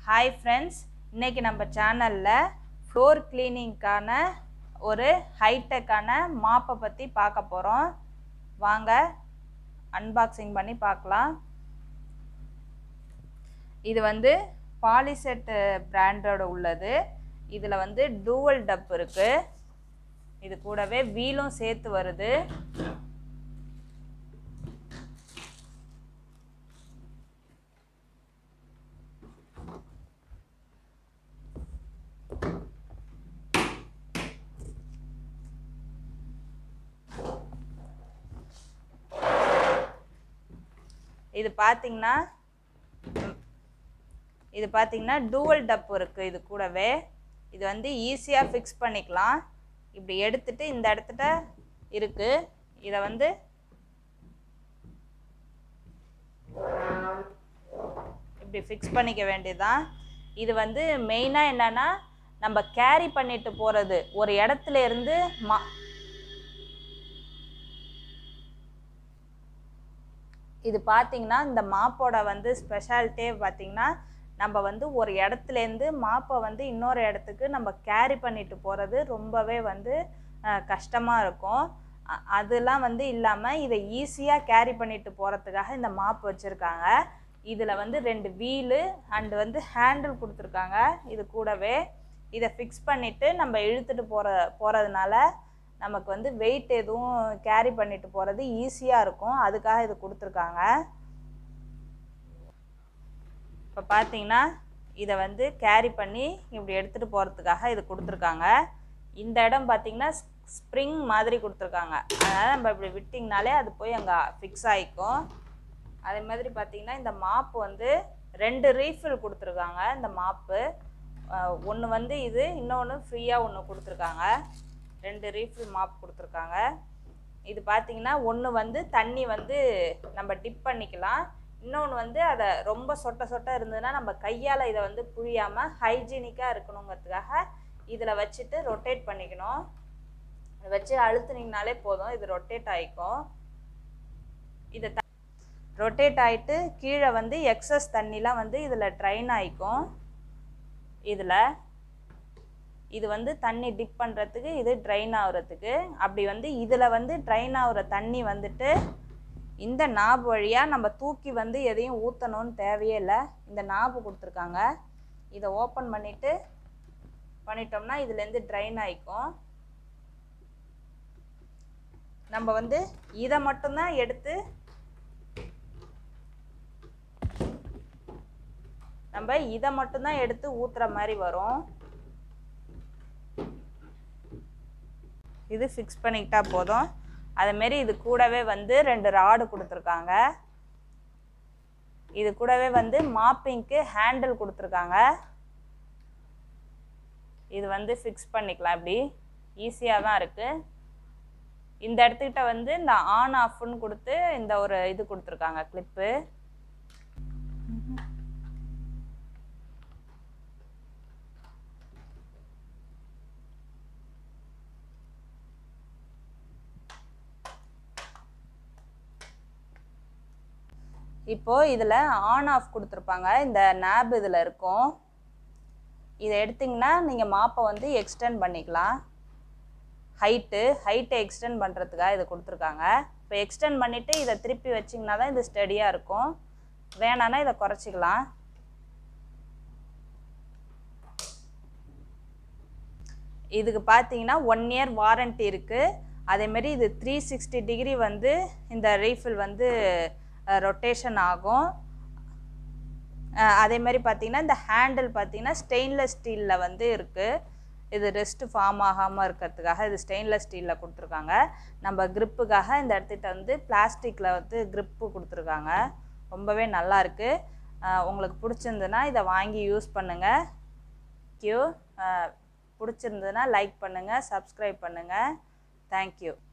hi friends இன்னைக்கு நம்ம சேனலில் ஃப்ளோர் கிளீனிங்க்கான ஒரு ஹைடெக்கான மாப்பை பற்றி பார்க்க போகிறோம் வாங்க அன்பாக்சிங் பண்ணி பார்க்கலாம் இது வந்து பாலிசெட் பிராண்டோட உள்ளது இதில் வந்து டூவல் டப் இருக்குது இது கூடவே வீலும் சேர்த்து வருது இது பார்த்தீங்கன்னா இது பார்த்தீங்கன்னா டூவல் டப் இருக்குது இது கூடவே இது வந்து ஈஸியாக ஃபிக்ஸ் பண்ணிக்கலாம் இப்படி எடுத்துட்டு இந்த இடத்துல இருக்குது இதை வந்து இப்படி ஃபிக்ஸ் பண்ணிக்க வேண்டியதுதான் இது வந்து மெயினாக என்னென்னா நம்ம கேரி பண்ணிட்டு போகிறது ஒரு இடத்துல இருந்து மா இது பார்த்தீங்கன்னா இந்த மாப்போட வந்து ஸ்பெஷாலிட்டியே பார்த்தீங்கன்னா நம்ம வந்து ஒரு இடத்துலேருந்து மாப்பை வந்து இன்னொரு இடத்துக்கு நம்ம கேரி பண்ணிட்டு போகிறது ரொம்பவே வந்து கஷ்டமாக இருக்கும் அ- அதெல்லாம் வந்து இல்லாமல் இதை ஈஸியாக கேரி பண்ணிட்டு போகிறதுக்காக இந்த மாப் வச்சுருக்காங்க இதில் வந்து ரெண்டு வீலு அண்டு வந்து ஹேண்டில் கொடுத்துருக்காங்க இது கூடவே இதை ஃபிக்ஸ் பண்ணிவிட்டு நம்ம இழுத்துட்டு போகிற போகிறதுனால நமக்கு வந்து வெயிட் எதுவும் கேரி பண்ணிட்டு போகிறது ஈஸியாக இருக்கும் அதுக்காக இது கொடுத்துருக்காங்க இப்போ பார்த்தீங்கன்னா இதை வந்து கேரி பண்ணி இப்படி எடுத்துகிட்டு போகிறதுக்காக இது கொடுத்துருக்காங்க இந்த இடம் பார்த்தீங்கன்னா ஸ்ப்ரிங் மாதிரி கொடுத்துருக்காங்க அதனால் நம்ம இப்படி விட்டிங்கனாலே அது போய் அங்கே ஃபிக்ஸ் ஆகிக்கும் அதே மாதிரி பார்த்தீங்கன்னா இந்த மாப்பு வந்து ரெண்டு ரீஃபில் கொடுத்துருக்காங்க இந்த மாப்பு ஒன்று வந்து இது இன்னொன்று ஃப்ரீயாக ஒன்று கொடுத்துருக்காங்க ரெண்டு ரீஃபில் மாப் கொடுத்துருக்காங்க இது பார்த்தீங்கன்னா ஒன்று வந்து தண்ணி வந்து நம்ம டிப் பண்ணிக்கலாம் இன்னொன்று வந்து அதை ரொம்ப சொட்ட சொட்ட இருந்ததுன்னா நம்ம கையால் இதை வந்து புழியாமல் ஹைஜீனிக்காக இருக்கணுங்கிறதுக்காக இதில் வச்சுட்டு ரொட்டேட் பண்ணிக்கணும் இதை வச்சு அழுத்துனீங்கனாலே போதும் இது ரொட்டேட் ஆகிக்கும் இதை த ரொட்டேட் ஆகிட்டு கீழே வந்து எக்ஸஸ் தண்ணிலாம் வந்து இதில் ட்ரைன் ஆகிக்கும் இதில் இது வந்து தண்ணி டிப் பண்ணுறதுக்கு இது ட்ரைன் ஆகுறதுக்கு அப்படி வந்து இதில் வந்து ட்ரைன் ஆகுற தண்ணி வந்துட்டு இந்த நாப் வழியாக நம்ம தூக்கி வந்து எதையும் ஊற்றணும்னு தேவையே இல்லை இந்த நாப்பு கொடுத்துருக்காங்க இதை ஓப்பன் பண்ணிவிட்டு பண்ணிட்டோம்னா இதுலேருந்து ட்ரைன் ஆகிக்கும் நம்ம வந்து இதை மட்டும்தான் எடுத்து நம்ம இதை மட்டும்தான் எடுத்து ஊற்றுற மாதிரி வரும் இது ஃபிக்ஸ் பண்ணிக்கிட்டா போதும் அதேமாரி இது கூடவே வந்து ரெண்டு ராடு கொடுத்துருக்காங்க இது கூடவே வந்து மாப்பிங்க்கு ஹேண்டில் கொடுத்துருக்காங்க இது வந்து ஃபிக்ஸ் பண்ணிக்கலாம் இப்படி ஈஸியாக தான் இருக்குது இந்த இடத்துக்கிட்ட வந்து இந்த ஆன் ஆஃப்னு கொடுத்து இந்த ஒரு இது கொடுத்துருக்காங்க கிளிப்பு இப்போது இதில் ஆன் ஆஃப் கொடுத்துருப்பாங்க இந்த நேப் இதில் இருக்கும் இதை எடுத்திங்கன்னா நீங்கள் மாப்பை வந்து எக்ஸ்டெண்ட் பண்ணிக்கலாம் ஹைட்டு ஹைட்டை எக்ஸ்டெண்ட் பண்ணுறதுக்காக இதை கொடுத்துருக்காங்க இப்போ எக்ஸ்டெண்ட் பண்ணிவிட்டு இதை திருப்பி வச்சிங்கன்னா தான் இது ஸ்டடியாக இருக்கும் வேணான்னா இதை குறைச்சிக்கலாம் இதுக்கு பார்த்தீங்கன்னா ஒன் இயர் வாரண்ட்டி இருக்குது அதேமாரி இது த்ரீ சிக்ஸ்டி டிகிரி வந்து இந்த ரீஃபில் வந்து ரொட்டேஷன் ஆகும் அஹ் அதே மாதிரி பார்த்தீங்கன்னா இந்த ஹேண்டில் பார்த்தீங்கன்னா ஸ்டெயின்லெஸ் ஸ்டீலில் வந்து இருக்குது இது ரெஸ்ட்டு ஃபார்ம் ஆகாமல் இருக்கிறதுக்காக இது ஸ்டெயின்லெஸ் ஸ்டீலில் கொடுத்துருக்காங்க நம்ம gripக்காக இந்த இடத்துக்கிட்ட வந்து பிளாஸ்டிக்கில் வந்து grip கொடுத்துருக்காங்க ரொம்பவே நல்லா இருக்கு அஹ் உங்களுக்கு பிடிச்சிருந்துன்னா இதை வாங்கி யூஸ் பண்ணுங்கள் கியூ பிடிச்சிருந்ததுன்னா லைக் பண்ணுங்கள் சப்ஸ்கிரைப் பண்ணுங்கள் தேங்க்யூ